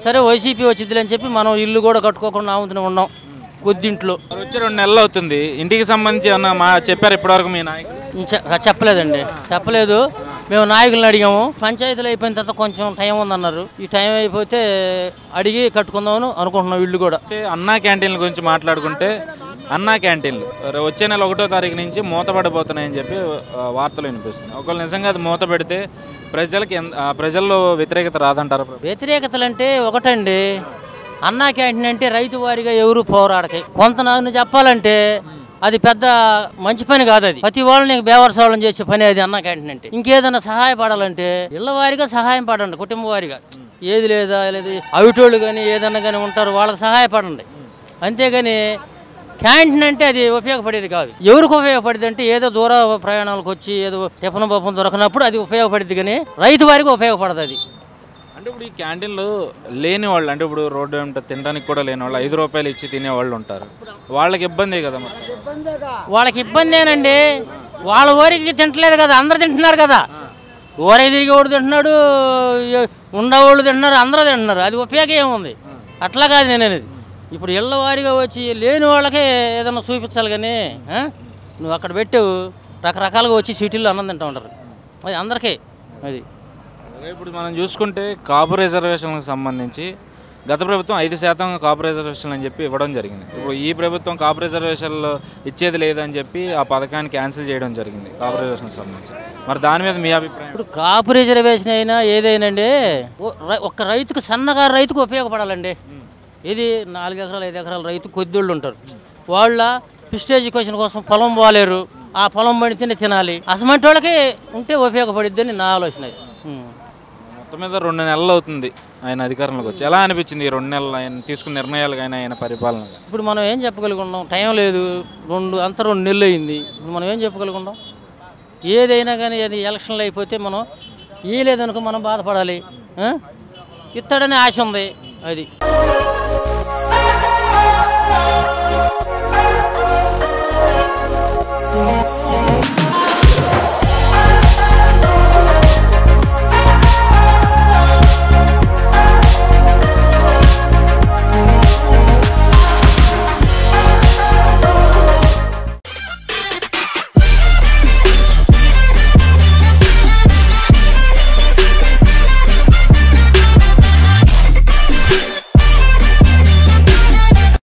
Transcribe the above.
సరే వైసీపీ వచ్చిందిలే అని చెప్పి మనం ఇల్లు కూడా కట్టుకోకుండా ఆముతూనే ఉన్నాం కొద్దింట్లో మరి వచ్చి రెండు నెలలు అవుతుంది ఇంటికి సంబంధించి ఏమన్నా మా చెప్పారు ఇప్పటివరకు మీ నాయకులు చె- చెప్పలేదండి చెప్పలేదు మేము నాయకులను అడిగాము పంచాయతీలు అయిపోయిన తర్వాత కొంచెం టైం ఉందన్నారు ఈ టైం అయిపోతే అడిగి కట్టుకుందామని అనుకుంటున్నాం ఇల్లు కూడా అంటే అన్నా క్యాంటీన్ల గురించి మాట్లాడుకుంటే అన్నా క్యాంటీన్లు రే- వచ్చే నెల ఒకటో తారీఖు నుంచి మూతపడిపోతున్నాయని చెప్పి ఆ, వార్తలు వినిపిస్తుంది ఒకవేళ నిజంగా అది మూత పెడితే ప్రజలకి ఎంత ఆ, ప్రజల్లో వ్యతిరేకత రాదంటారు వ్యతిరేకతలు అంటే ఒకటండి అన్నా క్యాంటీన్ అంటే రైతు వారిగా ఎవరు పోరాడతాయి కొంత నన్ను చెప్పాలంటే అది పెద్ద మంచి పని కాదు అది ప్రతి వాళ్ళని బేవర్స్ వాళ్ళని చేసే పని అది అన్నా క్యాంటీన్ అంటే ఇంకేదైనా సహాయపడాలంటే ఇళ్ళ వారిగా సహాయం పడండి కుటుంబ వారిగా ఏది లేదా లేదు అవిటోళ్ళు కానీ ఏదన్నా కానీ ఉంటారు వాళ్ళకి సహాయపడండి అంతేగాని క్యాంటీన్ అంటే అది ఉపయోగపడేది కాదు ఎవరికి ఉపయోగపడేది అంటే ఏదో దూర ప్రయాణాలకు వచ్చి ఏదో టిఫన్ పప్పం దొరకనప్పుడు అది ఉపయోగపడుద్ది కానీ రైతు వారికి ఉపయోగపడదు అది అంటే ఇప్పుడు ఈ క్యాంటీన్లు లేని వాళ్ళు అంటే ఇప్పుడు రోడ్డు వెంట తినడానికి కూడా లేని వాళ్ళు ఐదు రూపాయలు ఇచ్చి తినే వాళ్ళు ఉంటారు వాళ్ళకి ఇబ్బంది కదా మరి వాళ్ళకి ఇబ్బందేనండి వాళ్ళ ఊరికి తింటలేదు కదా అందరు తింటున్నారు కదా ఊరికి తిరిగేవాడు తింటున్నాడు ఏ- ఉండేవాళ్ళు తింటున్నారు అందరూ తింటున్నారు అది ఉపయోగం ఏముంది అట్లా కాదు నేను అనేది ఇప్పుడు ఇళ్ళ వారిగా వచ్చి లేని వాళ్ళకే ఏదైనా చూపించాలి కానీ ఆ? నువ్వు అక్కడ పెట్టావు రకరకాలుగా వచ్చి సిటీల్లో అన్నం తింటూ ఉంటారు అది అందరికీ అది అలాగే ఇప్పుడు మనం చూసుకుంటే కాపు రిజర్వేషన్లకు సంబంధించి గత ప్రభుత్వం ఐదు శాతం కాపు రిజర్వేషన్ అని చెప్పి ఇవ్వడం జరిగింది ఇప్పుడు ఈ ప్రభుత్వం కాపు రిజర్వేషన్లు ఇచ్చేది లేదని చెప్పి ఆ పథకాన్ని క్యాన్సిల్ చేయడం జరిగింది కాపు రిజర్వేషన్ సంబంధించి మరి దాని మీద మీ అభిప్రాయం ఇప్పుడు క్రాప్ రిజర్వేషన్ అయినా ఏదైనాండి ఓ- రై- ఒక్క రైతుకు సన్నగా రైతుకు ఉపయోగపడాలండి ఇది నాలుగు ఎకరాలు ఐదు ఎకరాల రైతు కొద్దిళ్ళు ఉంటారు వాళ్ళ పిస్టేజ్ క్వశ్చన్ కోసం పొలం పోలేరు ఆ పొలం పడితేనే తినాలి అసమంటి వాళ్ళకి ఉంటే ఉపయోగపడిద్దని నా ఆలోచన ఇది. ఉం. మొత్తం మీద రెండు నెలలు అవుతుంది ఆయన అధికారంలోకి వచ్చి ఎలా అనిపించింది ఈ రెండు నెలలు ఆయన తీసుకున్న నిర్ణయాలు కానీ ఆయన పరిపాలన కానీ ఇప్పుడు మనం ఏం చెప్పగలుగున్నాం టైం లేదు రెండు అంత రెండు నెలలు అయింది ఇప్పుడు మనం ఏం చెప్పగలుగున్నాం ఏదైనా కానీ అది ఎలక్షన్లు అయిపోతే మనం ఏ లేదనుకో మనం బాధపడాలి ఆ? ఇస్తాడని ఆశ ఉంది అది